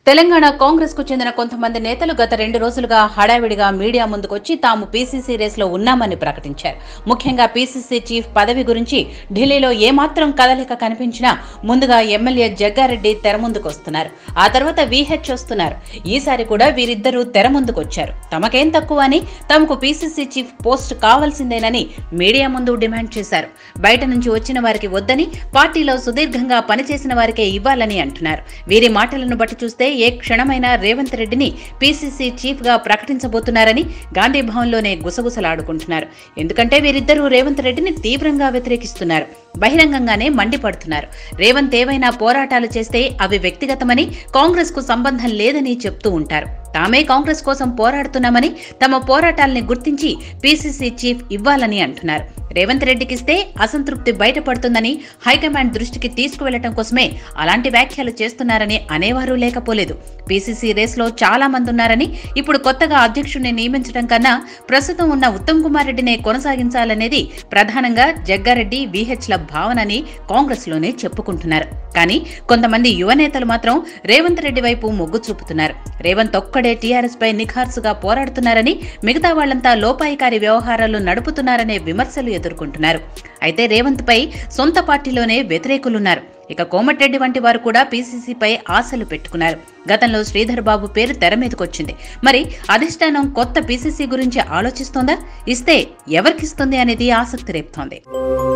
తెలంగాణ కాంగ్రెస్ కు చెందిన కొంతమంది నేతలు గత రెండు రోజులుగా హడావిడిగా మీడియా ముందుకొచ్చి తాము పీసీసీ రేసులో ఉన్నామని ప్రకటించారు ముఖ్యంగా పీసీసీ చీఫ్ పదవి గురించి ఢిల్లీలో ఏమాత్రం కదలిక కనిపించినా ముందుగా ఎమ్మెల్యే జగ్గారెడ్డి తెర ముందుకొస్తున్నారు ఆ తర్వాత వీహెచ్ వస్తున్నారు ఈసారి కూడా వీరిద్దరూ తెర ముందుకొచ్చారు తమకేం తక్కువ అని తమకు పీసీసీ చీఫ్ పోస్ట్ కావాల్సిందేనని మీడియా ముందు డిమాండ్ చేశారు బయట నుంచి వచ్చిన వారికి వద్దని పార్టీలో సుదీర్ఘంగా పనిచేసిన వారికే ఇవ్వాలని అంటున్నారు వీరి మాటలను బట్టి చూస్తే ఏ క్షణమైనా రేవంత్ రెడ్డిని పీసీసీ చీఫ్ గా ప్రకటించబోతున్నారని గాంధీ భవన్లోనే గుసగుసలాడుకుంటున్నారు ఎందుకంటే వీరిద్దరూ రేవంత్ రెడ్డిని తీవ్రంగా వ్యతిరేకిస్తున్నారు బహిరంగంగానే మండిపడుతున్నారు రేవంత్ ఏవైనా పోరాటాలు చేస్తే అవి వ్యక్తిగతమని కాంగ్రెస్ కు సంబంధం లేదని చెప్తూ ఉంటారు తామే కాంగ్రెస్ కోసం పోరాడుతున్నామని తమ పోరాటాల్ని గుర్తించి పీసీసీ చీఫ్ ఇవ్వాలని అంటున్నారు రేవంత్ రెడ్డికిస్తే అసంతృప్తి బయటపడుతుందని హైకమాండ్ దృష్టికి తీసుకువెళ్లటం కోసమే అలాంటి వ్యాఖ్యలు చేస్తున్నారని అనేవారు లేకపోలేదు పీసీసీ రేస్లో చాలా మంది ఉన్నారని ఇప్పుడు కొత్తగా అధ్యక్షుడిని నియమించడం కన్నా ప్రస్తుతం ఉన్న ఉత్తమ్ కుమార్ రెడ్డినే కొనసాగించాలనేది ప్రధానంగా జగ్గారెడ్డి వీహెచ్ల భావనని కాంగ్రెస్లోనే చెప్పుకుంటున్నారు కానీ కొంతమంది యువ నేతలు మాత్రం రేవంత్ రెడ్డి వైపు మొగ్గు చూపుతున్నారు రేవంత్ ఒక్కడే టీఆర్ఎస్ పై నిఖార్సుగా పోరాడుతున్నారని మిగతా వాళ్లంతా లోపాయికారి వ్యవహారాలు నడుపుతున్నారనే విమర్శలు ఎదుర్కొంటున్నారు అయితే రేవంత్ పై సొంత పార్టీలోనే వ్యతిరేకులున్నారు ఇక కోమటిరెడ్డి వంటి వారు కూడా పీసీసీపై ఆశలు పెట్టుకున్నారు గతంలో శ్రీధర్ బాబు పేరు తెర మీదకొచ్చింది మరి అధిష్టానం కొత్త పీసీసీ గురించి ఆలోచిస్తోందా ఇస్తే ఎవరికిస్తుంది అనేది ఆసక్తి రేపుతోంది